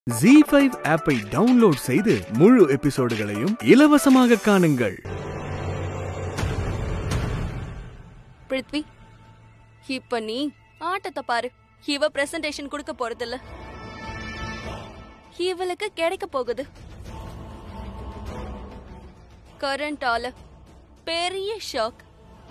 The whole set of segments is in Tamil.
ஜி ஃபைவ் ஆப்பை டவுன்லோட் செய்து முழு எபிசோடுகளையும் இலவசமாக காணுங்கள் பிருத்வி இப்ப நீ ஆட்டத்தை பாரு இவ பிரசன்டேஷன் கொடுக்க போறதில்ல இவளுக்கு கிடைக்க போகுது கரண்டால பெரிய ஷாக்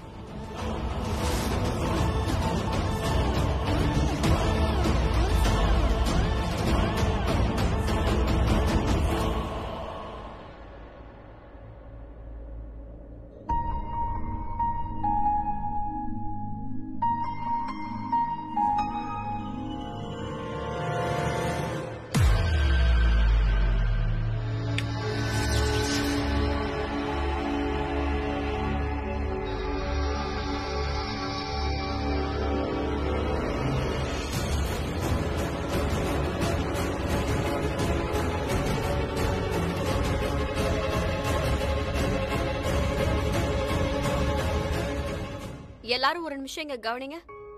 எல்லாரும் ஒரு நிமிஷம் இங்க கவனிங்க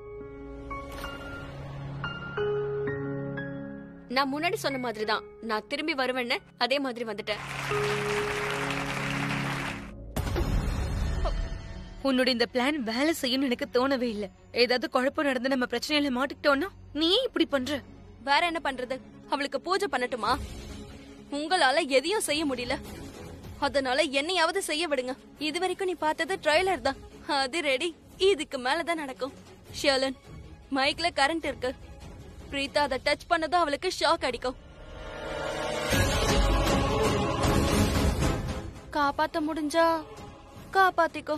நான் முன்னாடி சொன்ன மாதிரி தான் நான் திரும்பி வருவேன்னு அதே மாதிரி வந்துட்டேன் உன்னோட இந்த பிளான் வேலை செய்யும்னு எனக்கு தோணவே இல்ல ஏதாவது குழப்பம் நடந்து நம்ம பிரச்சனையில மாட்டிக்கிட்டோம்னா நீ ஏன் இப்படி பண்ற வேற என்ன பண்றது அவளுக்கு பூஜை பண்ணட்டுமா உங்களால எதையும் செய்ய முடியல அதனால என்னையாவது செய்ய விடுங்க இது வரைக்கும் நீ பார்த்தது ட்ரைலர் தான் அது ரெடி இதுக்கு மேலதான் நடக்கும் ஷியலன் மைக்ல கரண்ட் இருக்கு பிரீதா அதை டச் பண்ணதும் அவளுக்கு ஷாக் அடிக்கும் காப்பாத்த முடிஞ்சா காப்பாத்திக்கோ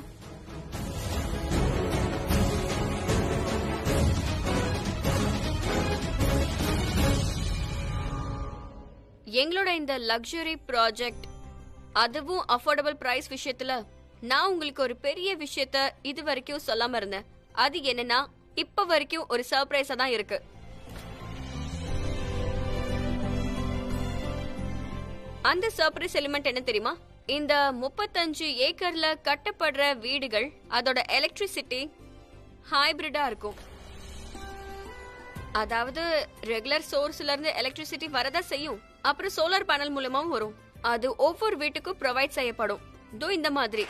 எங்களோட இந்த லக்ஸுரி ப்ராஜெக்ட் அதுவும் அஃபோர்டபுள் பிரைஸ் விஷயத்துல நான் உங்களுக்கு ஒரு பெரிய விஷயத்த இது வரைக்கும் சொல்லாம இருந்தேன் அது என்னன்னா இப்ப வரைக்கும் ஒரு சர்ப்ரைஸா தான் இருக்கு அந்த சர்ப்ரைஸ் எலிமெண்ட் என்ன தெரியுமா இந்த முப்பத்தஞ்சு ஏக்கர்ல கட்டப்படுற வீடுகள் அதோட எலக்ட்ரிசிட்டி ஹைபிரிடா இருக்கும் அதாவது ரெகுலர் சோர்ஸ்ல இருந்து எலக்ட்ரிசிட்டி வரதா செய்யும் அப்புறம் சோலார் பேனல் மூலமாவும் வரும் அது ஒவ்வொரு வீட்டுக்கும் ப்ரொவைட் செய்யப்படும் தோ இந்த மாதிரி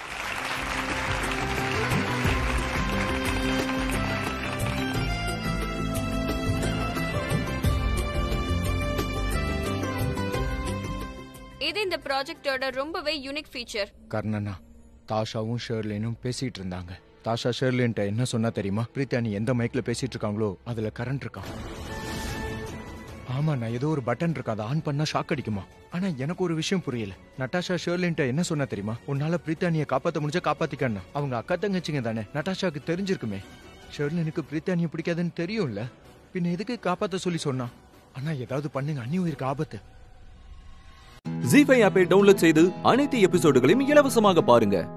இது இந்த ப்ராஜெக்டோட ரொம்பவே யூனிக் ஃபீச்சர் கர்ணனா தாஷாவும் ஷெர்லினும் பேசிட்டு இருந்தாங்க தாஷா ஷெர்லின்ட்ட என்ன சொன்னா தெரியுமா பிரீத்தா நீ எந்த மைக்ல பேசிட்டு இருக்காங்களோ அதுல கரண்ட் இருக்கா ஆமா நான் ஏதோ ஒரு பட்டன் இருக்கு அதை ஆன் பண்ணா ஷாக் அடிக்குமா ஆனா எனக்கு ஒரு விஷயம் புரியல நட்டாஷா ஷெர்லின்ட்ட என்ன சொன்னா தெரியுமா உன்னால பிரீத்தானிய காப்பாத்த முடிஞ்சா காப்பாத்திக்கன்னா அவங்க அக்கா தங்கச்சிங்க தானே நட்டாஷாக்கு தெரிஞ்சிருக்குமே ஷெர்லினுக்கு பிரீத்தானிய பிடிக்காதுன்னு தெரியும்ல பின்ன எதுக்கு காப்பாத்த சொல்லி சொன்னா ஆனா ஏதாவது பண்ணுங்க அன்னி உயிருக்கு ஆபத்து ஜி ஃபைவ் ஆப்பை டவுன்லோட் செய்து அனைத்து எபிசோடுகளையும் இலவசமாக பாருங்க